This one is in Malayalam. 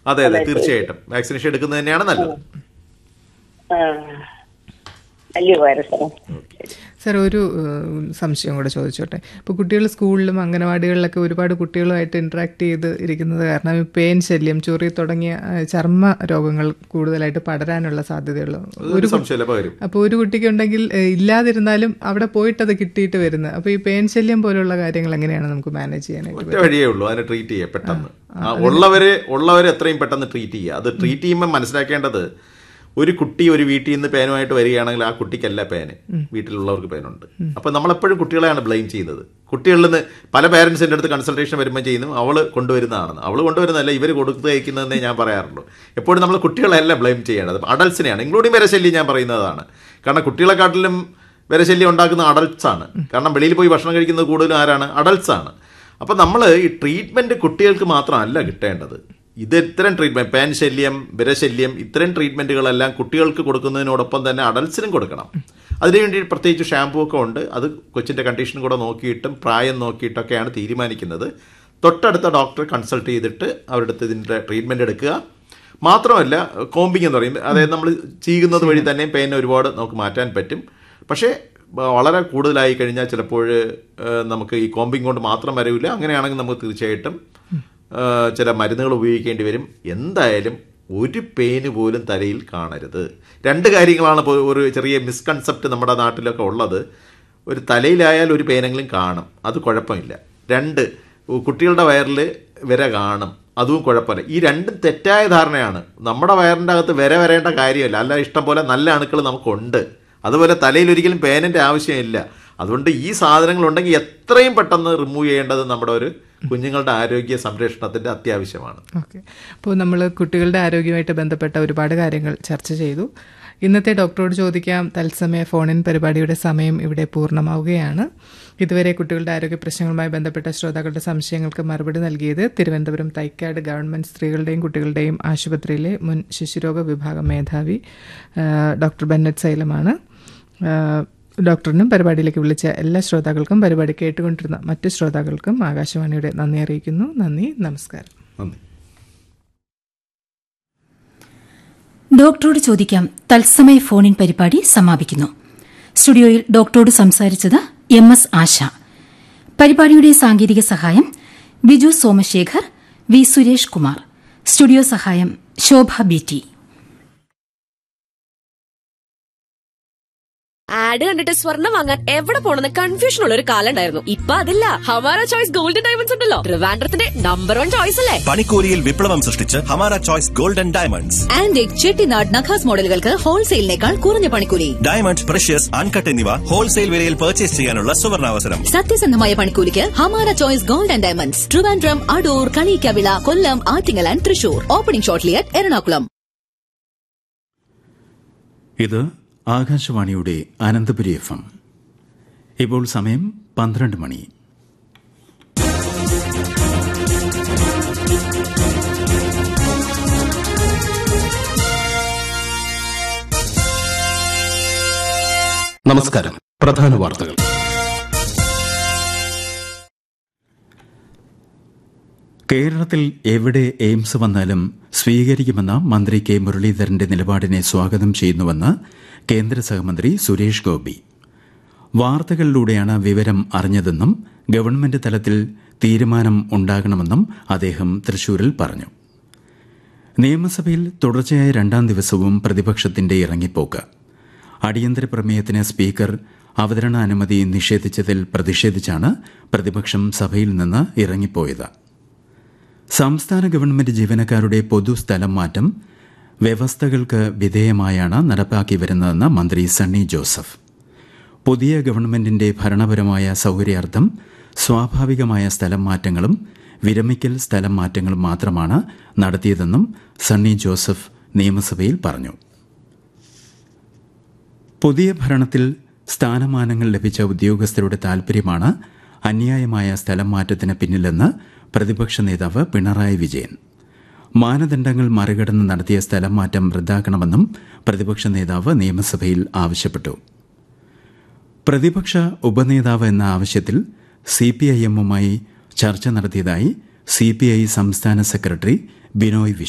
അതെ അതെ തീർച്ചയായിട്ടും വാക്സിനേഷൻ എടുക്കുന്നത് തന്നെയാണ് നല്ലത് ആ. വലിയ ഉപകാരം സാറേ സാർ ഒരു ഏഹ്, സംശയം കൂടെ ചോദിച്ചോട്ടെ ഇപ്പോൾ കുട്ടികൾ സ്കൂളിലും അംഗനവാടികളിലൊക്കെ ഒരുപാട് കുട്ടികളുമായിട്ട് ഇൻട്രാക്ട് ചെയ്ത് ഇരിക്കുന്നത് കാരണം ഈ പെയിൻ ശല്യം ചൊറി തുടങ്ങിയ ഏഹ്, ചർമ്മ രോഗങ്ങൾ കൂടുതലായിട്ട് പടരാനുള്ള സാധ്യതയുള്ള ഒരു സംശയമില്ല പകരും അപ്പോൾ ഒരു കുട്ടിക്ക് ഉണ്ടെങ്കിൽ ഏഹ്, ഇല്ലാതിരുന്നാലും അവിടെ പോയിട്ട് അത് കിട്ടിയിട്ട് വരുന്നത് അപ്പോൾ ഈ പെയിൻ ശല്യം പോലുള്ള കാര്യങ്ങൾ എങ്ങനെയാണ് നമുക്ക് മാനേജ് ചെയ്യാനായിട്ട് ഒറ്റ വഴിയേ ഉള്ളൂ അതിനെ ട്രീറ്റ് ചെയ്യുക പെട്ടെന്ന് ആ, ഉള്ളവരെ ഉള്ളവരെ എത്രയും പെട്ടെന്ന് ട്രീറ്റ് ചെയ്യുക അത് ട്രീറ്റ് ചെയ്യുമ്പോൾ മനസ്സിലാക്കേണ്ടത് ഒരു കുട്ടി ഒരു വീട്ടിൽ നിന്ന് പേനുമായിട്ട് വരികയാണെങ്കിൽ ആ കുട്ടിക്കല്ല പേന് വീട്ടിലുള്ളവർക്ക് പേനുണ്ട് അപ്പൊ നമ്മളെപ്പോഴും കുട്ടികളെയാണ് ബ്ലെയിം ചെയ്യുന്നത് കുട്ടികളിൽ നിന്ന് പല പേരൻസിന്റെ അടുത്ത് കൺസൾട്ടേഷൻ വരുമ്പോൾ ചെയ്യുന്നു അവള് കൊണ്ടുവരുന്നതാണെന്ന് അവള് കൊണ്ടുവരുന്നതല്ല ഇവർ കൊടുത്തു അയക്കുന്നതെന്നേ ഞാൻ പറയാറുള്ളൂ എപ്പോഴും നമ്മൾ കുട്ടികളെയല്ല ബ്ലെയിം ചെയ്യേണ്ടത് അഡൽസിനെയാണ് ഇൻക്ലൂഡിങ് വരശല്യം ഞാൻ പറയുന്നതാണ് കാരണം കുട്ടികളെക്കാട്ടിലും വരശല്യം ഉണ്ടാക്കുന്ന അഡൽട്സ് ആണ് കാരണം വെളിയിൽ പോയി ഭക്ഷണം കഴിക്കുന്നത് കൂടുതലും ആരാണ് അഡൽട്സ് ആണ് അപ്പം നമ്മൾ ഈ ട്രീറ്റ്മെൻറ്റ് കുട്ടികൾക്ക് മാത്രമല്ല കിട്ടേണ്ടത് ഇത് ഇത്തരം ട്രീറ്റ്മെൻറ്റ് പാൻ ശല്യം വിരശല്യം ഇത്തരം ട്രീറ്റ്മെൻറ്റുകളെല്ലാം കുട്ടികൾക്ക് കൊടുക്കുന്നതിനോടൊപ്പം തന്നെ അഡൽസിനും കൊടുക്കണം അതിനുവേണ്ടി പ്രത്യേകിച്ച് ഷാമ്പൂ ഒക്കെ ഉണ്ട് അത് കൊച്ചിൻ്റെ കണ്ടീഷൻ കൂടെ നോക്കിയിട്ടും പ്രായം നോക്കിയിട്ടൊക്കെയാണ് തീരുമാനിക്കുന്നത് തൊട്ടടുത്ത ഡോക്ടറെ കൺസൾട്ട് ചെയ്തിട്ട് അവരുടെ അടുത്ത് ഇതിൻ്റെ ട്രീറ്റ്മെൻറ്റ് എടുക്കുക മാത്രമല്ല കോമ്പിങ് എന്ന് പറയും അതായത് നമ്മൾ ചെയ്യുന്നത് വഴി തന്നെ പെയിൻ ഒരുപാട് നമുക്ക് മാറ്റാൻ പറ്റും പക്ഷേ വ- വളരെ കൂടുതലായി കഴിഞ്ഞാൽ ചിലപ്പോൾ ഏഹ്, നമുക്ക് ഈ കോമ്പിങ് കൊണ്ട് മാത്രം വരില്ല അങ്ങനെയാണെങ്കിൽ നമുക്ക് തീർച്ചയായിട്ടും ഏഹ്, ചില മരുന്നുകൾ ഉപയോഗിക്കേണ്ടി വരും എന്തായാലും ഒരു പെയിന് പോലും തലയിൽ കാണരുത് രണ്ട് കാര്യങ്ങളാണ് ഇപ്പോൾ ഒരു ചെറിയ മിസ്കൺസെപ്റ്റ് നമ്മുടെ നാട്ടിലൊക്കെ ഉള്ളത് ഒരു തലയിലായാൽ ഒരു പെയിനെങ്കിലും കാണും അത് കുഴപ്പമില്ല രണ്ട് കുട്ടികളുടെ വയറിൽ വിര കാണും അതും കുഴപ്പമില്ല ഈ രണ്ടും തെറ്റായ ധാരണയാണ് നമ്മുടെ വയറിൻ്റെ അകത്ത് വിര വരേണ്ട കാര്യമില്ല അല്ല ഇഷ്ടം പോലെ നല്ല അണുക്കൾ നമുക്കുണ്ട് അതുപോലെ തലയിൽ ഒരിക്കലും പേനൻ്റെ ആവശ്യമില്ല അതുകൊണ്ട് ഈ സാധനങ്ങൾ ഉണ്ടെങ്കിൽ എത്രയും പെട്ടെന്ന് റിമൂവ് ചെയ്യേണ്ടത് നമ്മുടെ ഒരു കുഞ്ഞുങ്ങളുടെ ആരോഗ്യ സംരക്ഷണത്തിൻ്റെ അത്യാവശ്യമാണ് ഓക്കെ അപ്പോൾ നമ്മൾ കുട്ടികളുടെ ആരോഗ്യവുമായിട്ട് ബന്ധപ്പെട്ട ഒരുപാട് കാര്യങ്ങൾ ചർച്ച ചെയ്തു ഇന്നത്തെ ഡോക്ടറോട് ചോദിക്കാം തത്സമയ ഫോണിൻ പരിപാടിയുടെ സമയം ഇവിടെ പൂർണ്ണമാവുകയാണ് ഇതുവരെ കുട്ടികളുടെ ആരോഗ്യ പ്രശ്നങ്ങളുമായി ബന്ധപ്പെട്ട ശ്രോതാക്കളുടെ സംശയങ്ങൾക്ക് മറുപടി നൽകിയത് തിരുവനന്തപുരം തൈക്കാട് ഗവൺമെന്റ് സ്ത്രീകളുടെയും കുട്ടികളുടെയും ആശുപത്രിയിലെ മുൻ ശിശുരോഗ വിഭാഗം മേധാവി ആ, ഡോക്ടർ ബെന്നറ്റ് സൈലമാണ് ആ, ഡോക്ടറിനും പരിപാടിയിലേക്ക് വിളിച്ച എല്ലാ ശ്രോതാക്കൾക്കും പരിപാടി കേട്ടുകൊണ്ടിരുന്ന മറ്റ് ശ്രോതാക്കൾക്കും ആകാശവാണിയുടെ നന്ദി അറിയിക്കുന്നു നന്ദി നമസ്കാരം നന്ദി ഡോക്ടറോട് ചോദിക്കാം തത്സമയ ഫോണിൻ പരിപാടി സമാപിക്കുന്നു സ്റ്റുഡിയോയിൽ ഡോക്ടറോട് സംസാരിച്ചത് എം എസ് ആശ പരിപാടിയുടെ സാങ്കേതിക സഹായം ബിജു സോമശേഖർ വി സുരേഷ് കുമാർ സ്റ്റുഡിയോ സഹായം ശോഭ ബി ടി ആഡ് കണ്ടിട്ട് സ്വർണ്ണം വാങ്ങാൻ എവിടെ പോണെന്ന് കൺഫ്യൂഷൻ ഉള്ള ഒരു കാലം ഉണ്ടായിരുന്നു ഇപ്പൊ അതില്ല ഹമാര ചോയ്സ് ഗോൾഡൻ ഡയമണ്ട്സ് ഉണ്ടല്ലോ ട്രിവാൻഡ്രത്തിന്റെ നമ്പർ വൺ ചോയ്സ് അല്ലേ പണിക്കൂലിയിൽ വിപ്ലവം സൃഷ്ടിച്ച് Hamara choice golden diamonds antique Chettinad നഖാസ് മോഡലുകൾക്ക് ഹോൾസെയിലിനേക്കാൾ കുറഞ്ഞ പണിക്കൂലി ഡയമണ്ട് പ്രഷ്യസ് അൺകട്ട് എന്നിവ ഹോൾസെയിൽ വിലയിൽ പർച്ചേസ് ചെയ്യാനുള്ള സുവർണാവസരം സത്യസന്ധമായ പണിക്കൂലിക്ക് Hamara choice gold and diamonds Trivandrum Adoor Kaliyikkavila Kollam Attingal and Thrissur opening shortly at Ernakulam ഇത് ആകാശവാണിയുടെ അനന്തപുരി എഫ് എം ഇപ്പോൾ സമയം പന്ത്രണ്ട് മണി നമസ്കാരം പ്രധാന വാർത്തകൾ കേരളത്തിൽ എവിടെ എയിംസ് വന്നാലും സ്വീകരിക്കുമെന്ന മന്ത്രി കെ മുരളീധരന്റെ നിലപാടിനെ സ്വാഗതം ചെയ്യുന്നുവെന്ന് കേന്ദ്ര സഹമന്ത്രി സുരേഷ് ഗോപി വാർത്തകളിലൂടെയാണ് വിവരം അറിഞ്ഞതെന്നും ഗവൺമെന്റ് തലത്തിൽ തീരുമാനം ഉണ്ടാകണമെന്നും അദ്ദേഹം തൃശൂരിൽ പറഞ്ഞു നിയമസഭയിൽ തുടർച്ചയായ രണ്ടാം ദിവസവും പ്രതിപക്ഷത്തിന്റെ ഇറങ്ങിപ്പോക്ക് അടിയന്തര പ്രമേയത്തിന് സ്പീക്കർ അവതരണ അനുമതി നിഷേധിച്ചതിൽ പ്രതിഷേധിച്ചാണ് പ്രതിപക്ഷം സഭയിൽ നിന്ന് ഇറങ്ങിപ്പോയത് സംസ്ഥാന ഗവൺമെന്റ് ജീവനക്കാരുടെ പൊതു സ്ഥലം മാറ്റം വ്യവസ്ഥകൾക്ക് വിധേയമായാണ് നടപ്പാക്കി വരുന്നതെന്ന് മന്ത്രി സണ്ണി ജോസഫ് പുതിയ ഗവൺമെന്റിന്റെ ഭരണപരമായ സൗകര്യാർത്ഥം സ്വാഭാവികമായ സ്ഥലം മാറ്റങ്ങളും വിരമിക്കൽ സ്ഥലം മാറ്റങ്ങളും മാത്രമാണ് നടത്തിയതെന്നും സണ്ണി ജോസഫ് നിയമസഭയിൽ പറഞ്ഞു പുതിയ ഭരണത്തിൽ സ്ഥാനമാനങ്ങൾ ലഭിച്ച ഉദ്യോഗസ്ഥരുടെ താൽപര്യമാണ് അന്യായമായ സ്ഥലം മാറ്റത്തിന് പിന്നിലെന്ന് പ്രതിപക്ഷ നേതാവ് പിണറായി വിജയൻ മാനദണ്ഡങ്ങൾ മറികടന്ന് നടത്തിയ സ്ഥലം മാറ്റം റദ്ദാക്കണമെന്നും പ്രതിപക്ഷ നേതാവ് നിയമസഭയിൽ ആവശ്യപ്പെട്ടു പ്രതിപക്ഷ ഉപനേതാവ് എന്ന ആവശ്യത്തിൽ സി പി ഐ എമ്മുമായി ചർച്ച നടത്തിയതായി സി പി ഐ സംസ്ഥാന സെക്രട്ടറി ബിനോയ് വിശ്വം